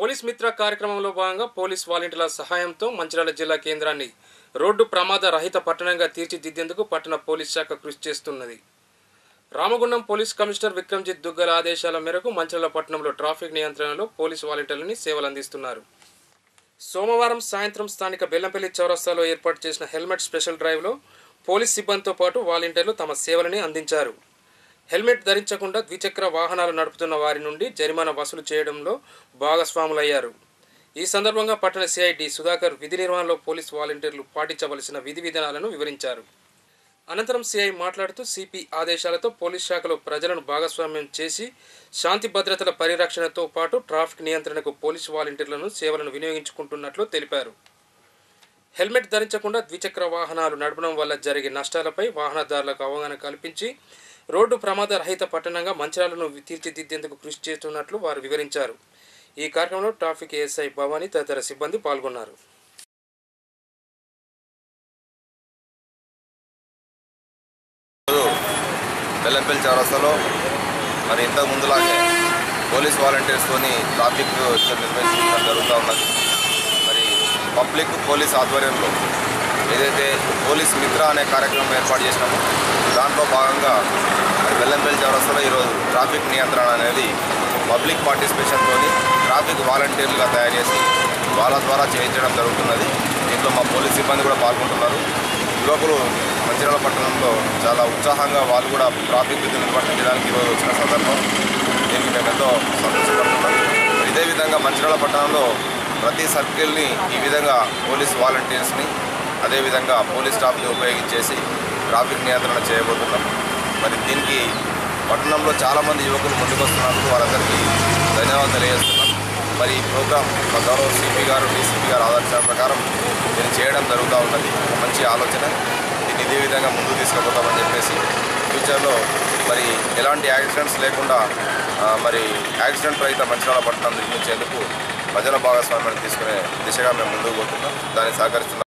police మిత్ర కార్యక్రమంలో భాగంగా పోలీస్ వాలంటీర్ల సహాయంతో మంచిర్యాల జిల్లా కేంద్రాన్ని రోడ్డు ప్రమాద రహిత పట్టణంగా తీర్చిదిద్దేందుకు పట్టణ పోలీస్ శాఖ కృషి చేస్తున్నది రామగుండం పోలీస్ కమిషనర్ విక్రమ్జిత్ దుగ్గల ఆదేశాల మేరకు మంచిర్యాల పట్టణంలో ట్రాఫిక్ నియంత్రణలో పోలీస్ వాలంటీర్లని సేవలు అందిస్తున్నారు సోమవారం సాయంత్రం స్థానిక బెల్లంపల్లి చౌరస్తాలో ఏర్పాటు చేసిన హెల్మెట్ స్పెషల్ డ్రైవ్లో పోలీస్ సిబ్బందితో పాటు వాలంటీర్లు తమ సేవలని అందించారు హెల్మెట్ ధరించకుండా ద్విచక్ర వాహనాలు నడుపుతున్న వారి నుండి జరిమానా వసూలు చేయడంలో భాగస్వాములయ్యారు ఈ సందర్భంగా పట్టణ సిఐడి సుధాకర్ విధి నిర్వహణలో పోలీస్ వాలంటీర్లు పాటించవలసిన విధి విధానాలను వివరించారు అనంతరం సిఐ మాట్లాడుతూ సిపి ఆదేశాలతో పోలీస్ శాఖలో ప్రజలను భాగస్వామ్యం చేసి శాంతి భద్రతల పరిరక్షణతో పాటు ట్రాఫిక్ నియంత్రణకు పోలీసు వాలంటీర్లను సేవలను వినియోగించుకుంటున్నట్లు తెలిపారు హెల్మెట్ ధరించకుండా ద్విచక్ర వాహనాలు నడపడం వల్ల జరిగే నష్టాలపై వాహనదారులకు అవగాహన కల్పించి రోడ్డు ప్రమాద రహిత పట్టణంగా మంచిర్యాలను తీర్చిదిద్దేందుకు కృషి చేస్తున్నట్లు వారు వివరించారు ఈ కార్యక్రమంలో ట్రాఫిక్ ఏఎస్ఐ భవానీ తదితర సిబ్బంది పాల్గొన్నారు ఈరోజు బెల్లంపల్లి చౌరస్తాలో మరి ఇంతకు ముందులాగే పోలీస్ వాలంటీర్స్తోని ట్రాఫిక్ నిర్వహించడం జరుగుతూ ఉన్నది మరి పబ్లిక్ పోలీస్ ఆధ్వర్యంలో ఏదైతే పోలీస్ మిత్ర అనే కార్యక్రమం ఏర్పాటు చేసినామో దాంట్లో భాగంగా మరి బెల్లంపల్లి చౌరస్తాలో ఈరోజు ట్రాఫిక్ నియంత్రణ అనేది పబ్లిక్ పార్టిసిపేషన్తో ట్రాఫిక్ వాలంటీర్లుగా తయారు చేసి వాళ్ళ ద్వారా చేయించడం జరుగుతున్నది దీంట్లో మా పోలీస్ సిబ్బంది కూడా పాల్గొంటున్నారు యువకులు మంచిర్యాల పట్టణంలో చాలా ఉత్సాహంగా వాళ్ళు కూడా ట్రాఫిక్ విధులు నిర్వర్తించడానికి ఈరోజు వచ్చిన సందర్భం దీనికి మేము ఎంతో సంతోషపడుతున్నాం ఇదే విధంగా మంచిర్యాల పట్టణంలో ప్రతి సర్కిల్ని ఈ విధంగా పోలీస్ వాలంటీర్స్ని అదేవిధంగా పోలీస్ స్టాఫ్ని ఉపయోగించేసి ట్రాఫిక్ నియంత్రణ చేయబోతున్నాం మరి దీనికి పట్టణంలో చాలామంది యువకులు ముందుకొస్తున్నందుకు వారందరికీ ధన్యవాదాలు తెలియజేస్తున్నాం మరి ఈ ప్రోగ్రాం మా గౌరవ సిపి గారు డీసీపీ గారు ఆదేశాల ప్రకారం దీన్ని చేయడం జరుగుతూ ఉన్నది ఒక మంచి ఆలోచన దీన్ని ఇదే విధంగా ముందుకు తీసుకుపోతామని చెప్పేసి ఫ్యూచర్లో మరి ఎలాంటి యాక్సిడెంట్స్ లేకుండా ఆ, మరి యాక్సిడెంట్ రహిత మంచిర్యాల పట్టణం నిర్మించేందుకు ప్రజల భాగస్వామ్యాన్ని తీసుకునే దిశగా మేము ముందుకు పోతున్నాం దాన్ని సహకరిస్తున్నాం